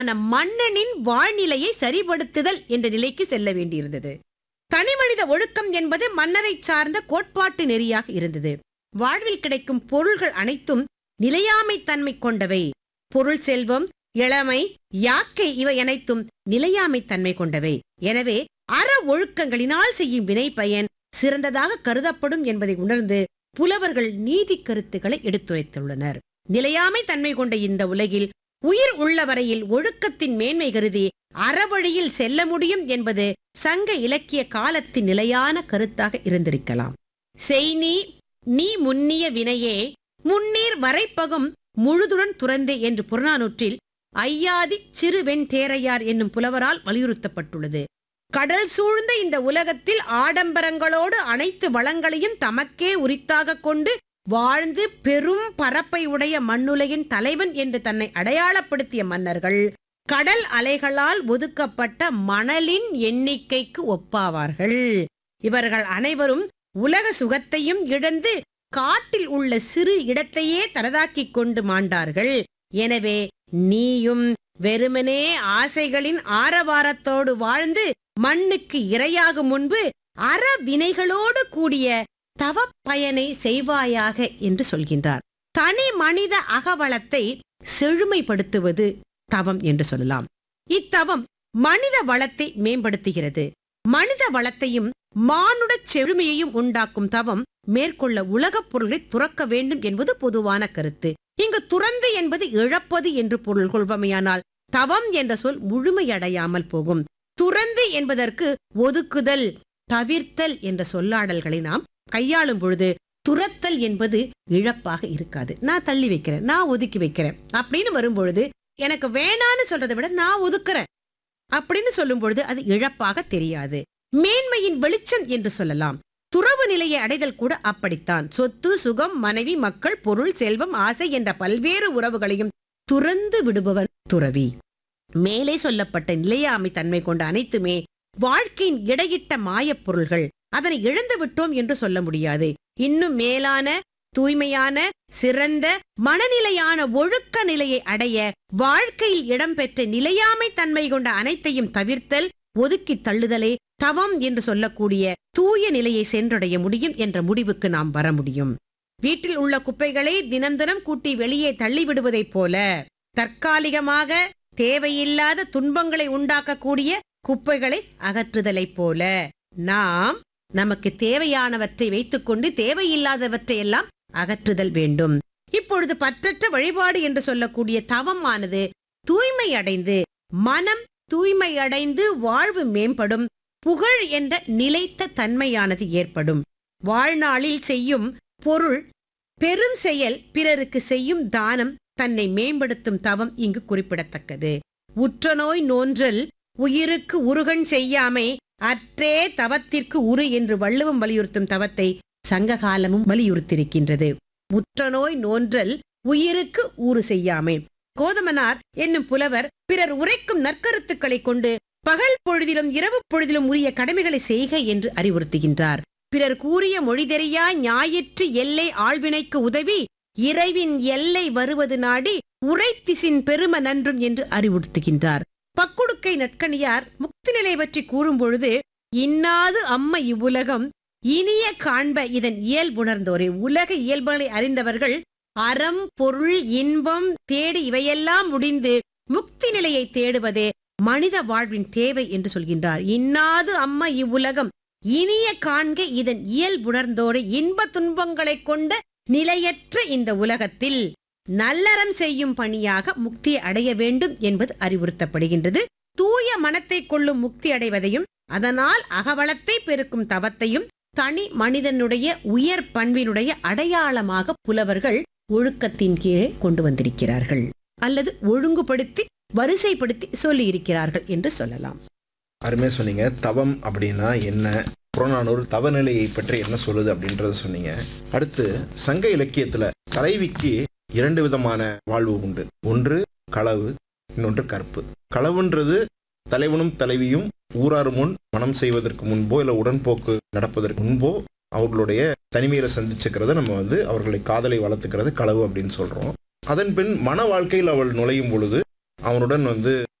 மன்னனின் வாழ்நிலையை சரிபடுத்துதல் என்ற நிலைக்கு செல்ல வேண்டியிருந்தது தனிமனித ஒழுக்கம் என்பது மன்னரை சார்ந்த கோட்பாட்டு நெறியாக இருந்தது வாழ்வில் கிடைக்கும் பொருள்கள் அனைத்தும் நிலையாமை தன்மை கொண்டவை பொருள் செல்வம் இளமை யாக்கை இவை அனைத்தும் நிலையாமை தன்மை கொண்டவை எனவே அற ஒழுக்கங்களினால் செய்யும் வினை பயன் சிறந்ததாக கருதப்படும் என்பதை உணர்ந்து புலவர்கள் நீதி கருத்துக்களை எடுத்துரைத்துள்ளனர் நிலையாமை தன்மை கொண்ட இந்த உலகில் உயிர் உள்ள வரையில் ஒழுக்கத்தின் மேன்மை கருதி அறவழியில் செல்ல முடியும் என்பது சங்க இலக்கிய காலத்தின் நிலையான கருத்தாக இருந்திருக்கலாம் செய்நீ நீ முன்னிய வினையே முன்னீர் வரைப்பகம் முழுதுடன் துறந்தே என்று புறநானூற்றில் ஐயாதி சிறுவெண் தேரையார் என்னும் புலவரால் வலியுறுத்தப்பட்டுள்ளது கடல் சூழ்ந்த இந்த உலகத்தில் ஆடம்பரங்களோடு அனைத்து வளங்களையும் தமக்கே உரித்தாக கொண்டு வாழ்ந்து பெரும் பரப்பை உடைய மண்ணுலகின் தலைவன் என்று தன்னை அடையாளப்படுத்திய மன்னர்கள் கடல் அலைகளால் ஒதுக்கப்பட்ட மணலின் எண்ணிக்கைக்கு ஒப்பாவார்கள் இவர்கள் அனைவரும் உலக சுகத்தையும் இழந்து காட்டில் உள்ள சிறு இடத்தையே தனதாக்கிக் கொண்டு மாண்டார்கள் எனவே நீயும் வெறுமனே ஆசைகளின் ஆரவாரத்தோடு வாழ்ந்து மண்ணுக்கு இரையாகும் முன்பு அற வினைகளோடு கூடிய தவப் பயனை செய்வாயாக என்று சொல்கின்றார் தனி மனித அகவளத்தை செழுமைப்படுத்துவது தவம் என்று சொல்லலாம் இத்தவம் மனித வளத்தை மேம்படுத்துகிறது மனித வளத்தையும் மானுட செழுமையையும் உண்டாக்கும் தவம் மேற்கொள்ள உலகப் பொருளை துறக்க வேண்டும் என்பது பொதுவான கருத்து இங்கு துறந்து என்பது இழப்பது என்று பொருள் கொள்வமையானால் தவம் என்ற சொல் முழுமையடையாமல் போகும் துறந்து என்பதற்கு ஒதுக்குதல் தவிர்த்தல் என்ற சொல்லாடல்களை நாம் கையாளும் பொழுது துரத்தல் என்பது இழப்பாக இருக்காது நான் தள்ளி வைக்கிறேன் நான் ஒதுக்கி வைக்கிறேன் அப்படின்னு வரும்பொழுது எனக்கு வேணான்னு சொல்றதை விட நான் ஒதுக்குறேன் அப்படின்னு சொல்லும் பொழுது அது இழப்பாக தெரியாது மேன்மையின் வெளிச்சம் என்று சொல்லலாம் துறவு நிலையை அடைதல் கூட அப்படித்தான் சொத்து சுகம் மனைவி மக்கள் பொருள் செல்வம் ஆசை என்ற பல்வேறு உறவுகளையும் துறந்து விடுபவன் துறவி மேலே சொல்லப்பட்ட நிலையாமை தன்மை கொண்ட அனைத்துமே வாழ்க்கையின் இடையிட்ட மாயப் பொருள்கள் அதனை இழந்து விட்டோம் என்று சொல்ல முடியாது இன்னும் மேலான தூய்மையான சிறந்த மனநிலையான ஒழுக்க நிலையை அடைய வாழ்க்கையில் இடம்பெற்ற நிலையாமை தன்மை கொண்ட அனைத்தையும் தவிர்த்தல் ஒதுக்கி தள்ளுதலே தவம் என்று சொல்லக்கூடிய தூய நிலையை சென்றடைய முடியும் என்ற முடிவுக்கு நாம் வர முடியும் வீட்டில் உள்ள குப்பைகளை தினம் தினம் கூட்டி வெளியே தள்ளிவிடுவதைப் போல தற்காலிகமாக தேவையில்லாத துன்பங்களை உண்டாக்கக்கூடிய குப்பைகளை அகற்றுதலைப் போல நாம் நமக்கு தேவையானவற்றை வைத்துக்கொண்டு தேவையில்லாதவற்றை எல்லாம் அகற்றுதல் வேண்டும் இப்பொழுது பற்றற்ற வழிபாடு என்று சொல்லக்கூடிய தவமானது தூய்மை அடைந்து மனம் தூய்மை அடைந்து வாழ்வு மேம்படும் புகழ் என்ற நிலைத்த தன்மையானது ஏற்படும் வாழ்நாளில் செய்யும் பொருள் பெரும் செயல் பிறருக்கு செய்யும் தானம் தன்னை மேம்படுத்தும் தவம் இங்கு குறிப்பிடத்தக்கது உற்றநோய் நோன்றல் உயிருக்கு உருகன் செய்யாமை அற்றே தவத்திற்கு உரு என்று வள்ளுவம் வலியுறுத்தும் தவத்தை சங்ககாலமும் வலியுறுத்தியிருக்கின்றது உற்றநோய் நோன்றல் உயிருக்கு ஊறு செய்யாமை கோதமனார் என்னும் புலவர் பிறர் உரைக்கும் நற்கருத்துக்களை கொண்டு பகல் பொழுதிலும் இரவு பொழுதிலும் உரிய கடமைகளை செய்க என்று அறிவுறுத்துகின்றார் பிறர் கூறிய மொழி தெரியா ஞாயிற்று எல்லை ஆழ்வினைக்கு உதவி இறைவின் எல்லை வருவது நாடி உரைத்திசின் பெரும நன்றும் என்று அறிவுறுத்துகின்றார் பக்குடுக்கை நற்கணியார் முக்தி நிலை பற்றி கூறும் பொழுது இன்னாது அம்ம இவ்வுலகம் இனிய காண்ப இதன் இயல்புணர்ந்தோரே உலக இயல்புகளை அறிந்தவர்கள் அறம் பொருள் இன்பம் தேடி இவையெல்லாம் முடிந்து முக்தி நிலையை தேடுவதே மனித வாழ்வின் தேவை என்று சொல்கின்றார் இன்னாது அம்மா இவ்வுலகம் இனிய காண்க இதன் இயல்புணர்ந்தோரை இன்ப துன்பங்களைக் கொண்ட நிலையற்ற இந்த உலகத்தில் நல்லறம் செய்யும் பணியாக முக்தி அடைய வேண்டும் என்பது அறிவுறுத்தப்படுகின்றது தூய மனத்தை கொள்ளும் முக்தி அடைவதையும் அதனால் அகவளத்தை பெருக்கும் தவத்தையும் தனி மனிதனுடைய உயர் பண்பினுடைய அடையாளமாக புலவர்கள் ஒழுக்கத்தின் கீழே கொண்டு வந்திருக்கிறார்கள் அல்லது ஒழுங்குபடுத்தி வரிசைப்படுத்தி சொல்லி இருக்கிறார்கள் என்று சொல்லலாம் அருமையாக சொன்னீங்க தவம் அப்படின்னா என்ன புறநானூறு தவநிலையை பற்றி என்ன சொல்லுது அப்படின்றத சொன்னீங்க அடுத்து சங்க இலக்கியத்துல தலைவிக்கு இரண்டு விதமான வாழ்வு உண்டு ஒன்று களவு இன்னொன்று கற்பு களவுன்றது தலைவனும் தலைவியும் ஊரார் முன் மனம் செய்வதற்கு முன்போ இல்லை உடன்போக்கு நடப்பதற்கு முன்போ அவர்களுடைய தனிமையில சந்திச்சுக்கிறத நம்ம வந்து அவர்களை காதலை வளர்த்துக்கிறது களவு அப்படின்னு சொல்றோம் அதன் பின் மன வாழ்க்கையில் அவள் நுழையும் பொழுது அவனுடன் வந்து